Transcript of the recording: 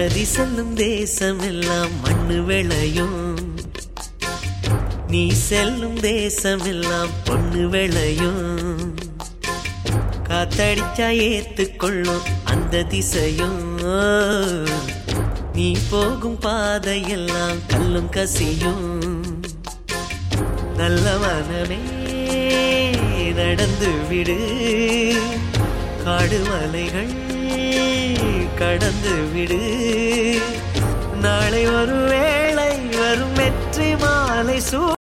நதி செல்லும் தேசம் எல்லாம் மண்ணு விளையும் நீ செல்லும் தேசம் எல்லாம் பொண்ணு விளையும் காத்தடிச்சா ஏத்துக்கொள்ளும் அந்த திசையும் நீ போகும் பாதையெல்லாம் கல்லும் கசியும் நல்ல மனமே நடந்து விடு காடு மலைகள் கடந்து விடு நாளை ஒரு வேளை வரும் வெற்றி மாலை சூ